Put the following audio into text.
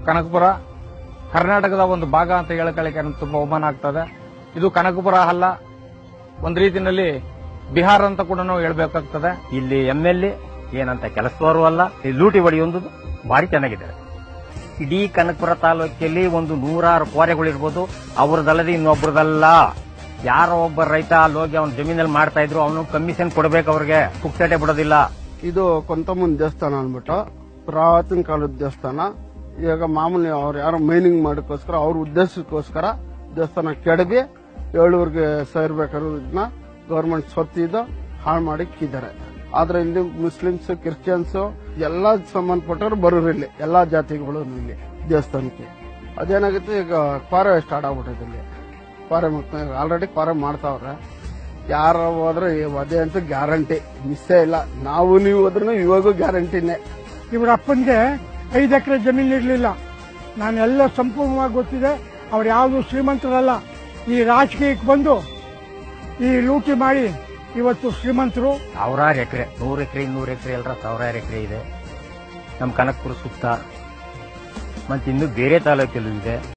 ಕನಕಪುರ ಕರ್ನಾಟಕದ ಒಂದು ಭಾಗ ಅಂತ ಹೇಳ್ಕೊಳ್ಳಿಕ್ಕೆ ನನಗೆ ತುಂಬಾ ಅವಮಾನ ಆಗ್ತದೆ ಇದು ಕನಕಪುರ ಅಲ್ಲ ಒಂದ್ ರೀತಿನಲ್ಲಿ ಬಿಹಾರ ಅಂತ ಕೂಡ ನಾವು ಹೇಳ್ಬೇಕಾಗ್ತದೆ ಇಲ್ಲಿ ಎಂ ಎಲ್ ಎ ಏನಂತ ಕೆಲಸದವರು ಅಲ್ಲ ಈ ಲೂಟಿ ಹೊಡೆಯೊಂದು ಭಾರಿ ಚೆನ್ನಾಗಿದೆ ಇಡೀ ಕನಕಪುರ ತಾಲೂಕಿನಲ್ಲಿ ಒಂದು ನೂರಾರು ಕೋರೆಗಳಿರ್ಬೋದು ಅವ್ರದಲ್ಲದೆ ಇನ್ನೊಬ್ರದಲ್ಲ ಯಾರೋ ಒಬ್ಬ ರೈತ ಅಲ್ಲಿ ಹೋಗಿ ಅವ್ನ ಜಮೀನಲ್ಲಿ ಮಾಡ್ತಾ ಇದ್ರು ಅವನು ಕಮಿಷನ್ ಕೊಡ್ಬೇಕು ಅವ್ರಿಗೆ ಪುಕ್ಸಟೆ ಬಿಡೋದಿಲ್ಲ ಇದು ಕೊಂತಮ್ಮನ ದೇವಸ್ಥಾನ ಅಂದ್ಬಿಟ್ಟು ಪುರಾತನ ಕಾಲದ ದೇವಸ್ಥಾನ ಈಗ ಮಾಮೂಲಿ ಅವ್ರು ಯಾರೋ ಮೈನಿಂಗ್ ಮಾಡೋಕ್ಕೋಸ್ಕರ ಅವ್ರ ಉದ್ದೇಶಕ್ಕೋಸ್ಕರ ದೇವಸ್ಥಾನ ಕೆಡವಿ ಏಳುವರೆಗೆ ಸೇರ್ಬೇಕಾದ್ರನ್ನ ಗೌರ್ಮೆಂಟ್ ಸ್ವತ್ತಿದ್ದು ಹಾಳು ಮಾಡಿ ಕಿದ್ದಾರೆ ಆದ್ರೆ ಇಲ್ಲಿ ಮುಸ್ಲಿಮ್ಸ್ ಕ್ರಿಶ್ಚಿಯನ್ಸ್ ಎಲ್ಲಾ ಸಂಬಂಧಪಟ್ಟವ್ರು ಬರೋರು ಇಲ್ಲಿ ಎಲ್ಲಾ ಜಾತಿಗಳು ಇಲ್ಲಿ ದೇವಸ್ಥಾನಕ್ಕೆ ಅದೇನಾಗುತ್ತೆ ಈಗ ಪಾರ ಸ್ಟಾರ್ಟ್ ಆಗ್ಬಿಟ್ಟಿದೆ ಇಲ್ಲಿ ಪಾರೆ ಆಲ್ರೆಡಿ ಪಾರೆ ಮಾಡ್ತಾವ್ರೆ ಯಾರು ಹೋದ್ರೆ ಅದೇ ಅಂತ ಗ್ಯಾರಂಟಿ ಮಿಸ್ಸೇ ಇಲ್ಲ ನಾವು ನೀವು ಹೋದ್ರೂ ಇವಾಗೂ ಗ್ಯಾರಂಟಿನೇ ಇವರ ಅಪ್ಪನಿಗೆ ಐದು ಎಕರೆ ಜಮೀನು ಇರಲಿಲ್ಲ ನಾನು ಎಲ್ಲ ಸಂಪೂರ್ಣವಾಗಿ ಗೊತ್ತಿದೆ ಅವ್ರು ಯಾವುದು ಶ್ರೀಮಂತರಲ್ಲ ಈ ರಾಜಕೀಯಕ್ಕೆ ಬಂದು ಈ ಲೂಟಿ ಮಾಡಿ ಇವತ್ತು ಶ್ರೀಮಂತರು ಸಾವಿರಾರು ಎಕರೆ ನೂರು ಎಕರೆ ಇನ್ನೂರು ಎಕರೆ ಎಲ್ಲರ ಸಾವಿರಾರು ಎಕರೆ ಇದೆ ನಮ್ಮ ಕನಕಪುರ ಸುತ್ತ ಮತ್ತೆ ಇನ್ನು ಬೇರೆ ತಾಲೂಕಲ್ಲೂ ಇದೆ